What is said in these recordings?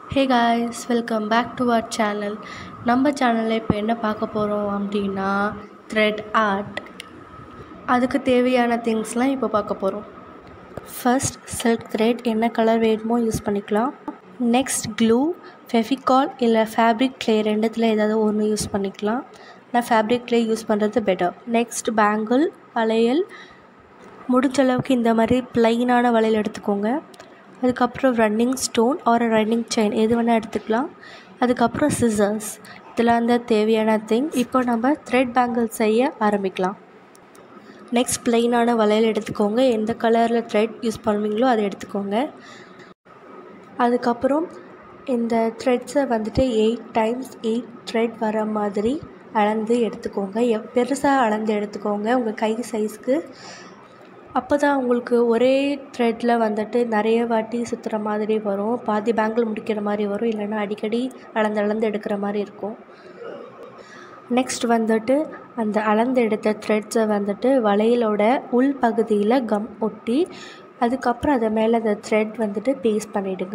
hey guys welcome back to our channel நம்ம சேனலில் இப்போ என்ன பார்க்க போகிறோம் அப்படின்னா த்ரெட் ஆர்ட் அதுக்கு தேவையான திங்ஸ்லாம் இப்போ பார்க்க போகிறோம் ஃபர்ஸ்ட் சில்க் த்ரெட் என்ன கலர் வேணுமோ யூஸ் பண்ணிக்கலாம் நெக்ஸ்ட் க்ளூ ஃபெவிகால் இல்லை ஃபேப்ரிக் க்ளே ரெண்டுத்தில் ஏதாவது ஒன்று யூஸ் பண்ணிக்கலாம் நான் ஃபேப்ரிக் க்ளே யூஸ் பண்ணுறது பெட்டர் நெக்ஸ்ட் பேங்கிள் வளையல் முடிஞ்ச அளவுக்கு இந்த மாதிரி ப்ளைனான வளையல் எடுத்துக்கோங்க அதுக்கப்புறம் running stone or running chain எது வேணால் எடுத்துக்கலாம் அதுக்கப்புறம் சிசர்ஸ் இதெல்லாம் தான் தேவையான திங் இப்போ நம்ம த்ரெட் பேங்கிள் செய்ய ஆரம்பிக்கலாம் நெக்ஸ்ட் ப்ளைனான வளையல் எடுத்துக்கோங்க எந்த கலரில் த்ரெட் யூஸ் பண்ணுவீங்களோ அதை எடுத்துக்கோங்க அதுக்கப்புறம் இந்த த்ரெட்ஸை வந்துட்டு எயிட் டைம்ஸ் எயிட் த்ரெட் வர மாதிரி அளந்து எடுத்துக்கோங்க எப் பெருசாக அளந்து எடுத்துக்கோங்க உங்கள் கை சைஸ்க்கு அப்போ தான் உங்களுக்கு ஒரே த்ரெட்டில் வந்துட்டு நிறைய வாட்டி சுற்றுற மாதிரி வரும் பாதி பேங்கிள் முடிக்கிற மாதிரி வரும் இல்லைன்னா அடிக்கடி அளந்து அளந்து எடுக்கிற மாதிரி இருக்கும் நெக்ஸ்ட் வந்துட்டு அந்த அளந்து எடுத்த த்ரெட்ஸை வந்துட்டு வளையலோட உள் பகுதியில் கம் ஒட்டி அதுக்கப்புறம் அதை மேலே அந்த த்ரெட் வந்துட்டு பேஸ்ட் பண்ணிவிடுங்க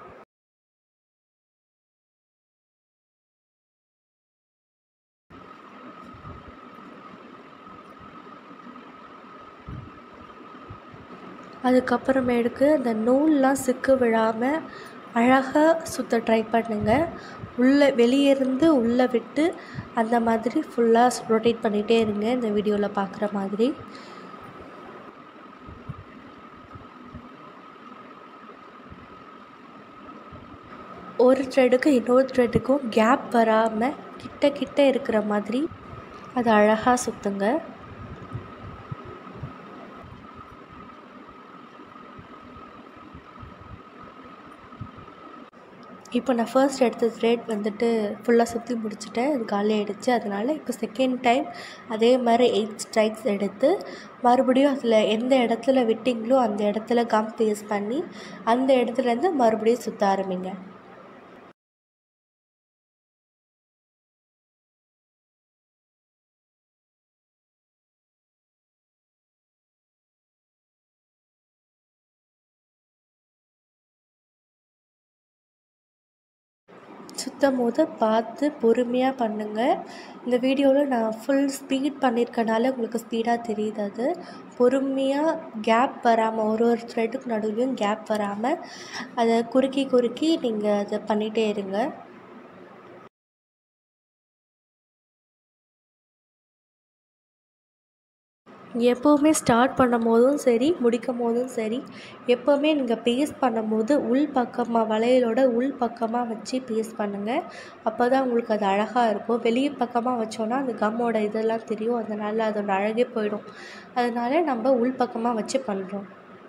அதுக்கப்புறமேடுக்கு அந்த நூல்லாம் சிக்கு விழாமல் அழகாக சுற்ற ட்ரை பண்ணுங்கள் உள்ளே வெளியே இருந்து உள்ளே விட்டு அந்த மாதிரி ஃபுல்லாக ரொட்டேட் பண்ணிகிட்டே இருங்க இந்த வீடியோவில் பார்க்குற மாதிரி ஒரு த்ரெட்டுக்கு இன்னொரு த்ரெட்டுக்கும் கேப் வராமல் கிட்ட கிட்ட இருக்கிற மாதிரி அதை அழகாக சுற்றுங்க இப்போ நான் ஃபர்ஸ்ட் எடுத்த த்ரெட் வந்துட்டு ஃபுல்லாக சுற்றி முடிச்சுட்டேன் அது காலி ஆகிடுச்சு அதனால் இப்போ செகண்ட் டைம் அதே மாதிரி எயிட் ஸ்ட்ரைக்ஸ் எடுத்து மறுபடியும் அதில் எந்த இடத்துல விட்டிங்களோ அந்த இடத்துல கம் பேஸ்ட் பண்ணி அந்த இடத்துலேருந்து மறுபடியும் சுற்ற ஆரம்பிங்க சுற்றும் போது பார்த்து பொறுமையாக பண்ணுங்கள் இந்த வீடியோவில் நான் ஃபுல் ஸ்பீட் பண்ணியிருக்கனால உங்களுக்கு ஸ்பீடாக தெரியுது அது பொறுமையாக கேப் வராமல் ஒரு ஒரு த்ரெட்டுக்கு நடுவுலையும் கேப் வராமல் அதை குறுக்கி குறுக்கி நீங்கள் அதை பண்ணிகிட்டே இருங்க எப்போவுமே ஸ்டார்ட் பண்ணும் போதும் சரி முடிக்கும் போதும் சரி எப்போவுமே நீங்கள் பேஸ்ட் பண்ணும்போது உள் பக்கமாக வளையலோட உள் பக்கமாக வச்சு பேஸ்ட் பண்ணுங்கள் அப்போ தான் உங்களுக்கு அது அழகாக இருக்கும் வெளியே பக்கமாக வச்சோன்னா அந்த கம்மோட இதெல்லாம் தெரியும் அதனால் அதோட அழகே போயிடும் அதனால் நம்ம உள் பக்கமாக வச்சு பண்ணுறோம்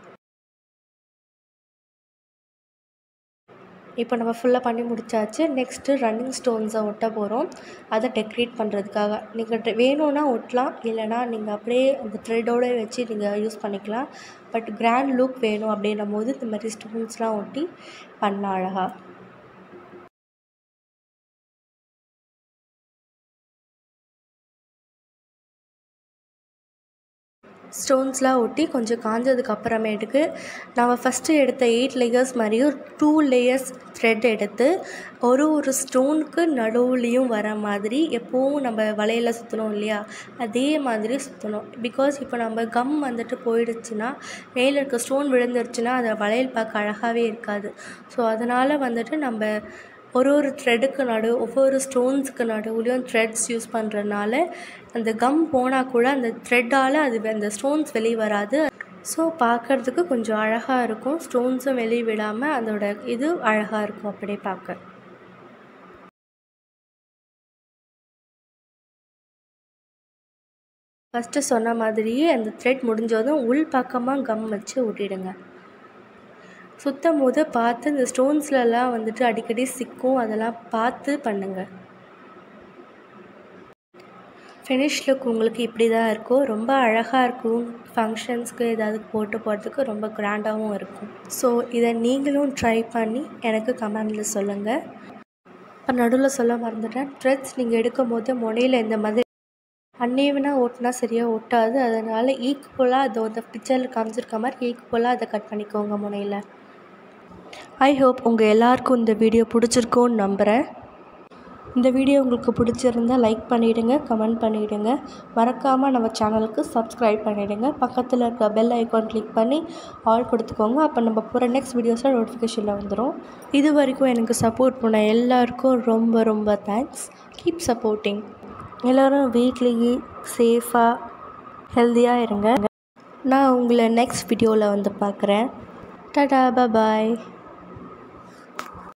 இப்போ நம்ம ஃபுல்லாக பண்ணி முடித்தாச்சு நெக்ஸ்ட்டு ரன்னிங் ஸ்டோன்ஸை ஒட்ட போகிறோம் அதை டெக்கரேட் பண்ணுறதுக்காக நீங்கள் வேணும்னா ஒட்டலாம் இல்லைனா நீங்கள் அப்படியே அந்த த்ரெட்டோடு வச்சு நீங்கள் யூஸ் பண்ணிக்கலாம் பட் கிராண்ட் லுக் வேணும் அப்படின்னும் போது இந்த மாதிரி ஸ்டோன்ஸ்லாம் ஒட்டி பண்ணலாம் அழகாக ஸ்டோன்ஸ்லாம் ஒட்டி கொஞ்சம் காஞ்சதுக்கு அப்புறமேட்டுக்கு நம்ம ஃபஸ்ட்டு எடுத்த எயிட் லேயர்ஸ் மாதிரியும் டூ லேயர்ஸ் த்ரெட் எடுத்து ஒரு ஒரு ஸ்டோனுக்கு நடுவுலையும் வர மாதிரி எப்போவும் நம்ம வளையல சுற்றணும் இல்லையா அதே மாதிரி சுற்றணும் பிகாஸ் இப்போ நம்ம கம் வந்துட்டு போயிடுச்சுன்னா மேலே இருக்க ஸ்டோன் விழுந்துருச்சுன்னா அதை வளையல் பார்க்க அழகாகவே இருக்காது ஸோ அதனால் வந்துட்டு நம்ம ஒரு ஒரு த்ரெட்டுக்கு நடு ஒவ்வொரு ஸ்டோன்ஸுக்கு நடுவுலையும் த்ரெட்ஸ் யூஸ் பண்ணுறதுனால அந்த கம் போனால் கூட அந்த த்ரெட்டால் அது அந்த ஸ்டோன்ஸ் வெளியே வராது ஸோ பார்க்குறதுக்கு கொஞ்சம் அழகாக இருக்கும் ஸ்டோன்ஸும் வெளியே விடாமல் அதோட இது அழகாக இருக்கும் அப்படியே பார்க்க ஃபஸ்ட்டு சொன்ன மாதிரியே அந்த த்ரெட் முடிஞ்சதும் உள் பக்கமாக கம் வச்சு ஒட்டிடுங்க சுற்றும் போது பார்த்து இந்த ஸ்டோன்ஸ்லலாம் வந்துட்டு அடிக்கடி சிக்கும் அதெல்லாம் பார்த்து பண்ணுங்கள் ஃபினிஷ் லுக் உங்களுக்கு இப்படி தான் இருக்கும் ரொம்ப அழகாக இருக்கும் ஃபங்க்ஷன்ஸ்க்கு ஏதாவது போட்டு போகிறதுக்கு ரொம்ப கிராண்டாகவும் இருக்கும் ஸோ இதை நீங்களும் ட்ரை பண்ணி எனக்கு கமெண்டில் சொல்லுங்கள் இப்போ நடுவில் சொல்ல மறந்துட்டேன் த்ரெட்ஸ் நீங்கள் எடுக்கும் போது முனையில் இந்த மாதிரி அன்னேவனாக ஓட்டினா சரியாக ஒட்டாது அதனால் ஈக்குவலாக அதை அந்த பிக்சரில் காமிச்சிருக்க மாதிரி ஈக்குவலாக அதை கட் பண்ணிக்கோங்க முனையில் ஐ ஹோப் உங்கள் எல்லாருக்கும் இந்த வீடியோ பிடிச்சிருக்கும்னு நம்புகிறேன் இந்த வீடியோ உங்களுக்கு பிடிச்சிருந்தா லைக் பண்ணிவிடுங்க கமெண்ட் பண்ணிவிடுங்க மறக்காமல் நம்ம சேனலுக்கு சப்ஸ்கிரைப் பண்ணிவிடுங்க பக்கத்தில் இருக்க பெல் ஐக்கான் கிளிக் பண்ணி ஆல் கொடுத்துக்கோங்க அப்போ நம்ம போகிற நெக்ஸ்ட் வீடியோஸில் நோட்டிஃபிகேஷனில் வந்துடும் இது வரைக்கும் எனக்கு சப்போர்ட் பண்ண எல்லாருக்கும் ரொம்ப ரொம்ப தேங்க்ஸ் கீப் சப்போர்ட்டிங் எல்லோரும் வீட்லேயே சேஃபாக ஹெல்த்தியாக இருங்க நான் உங்களை நெக்ஸ்ட் வீடியோவில் வந்து பார்க்குறேன் டாடா பாய்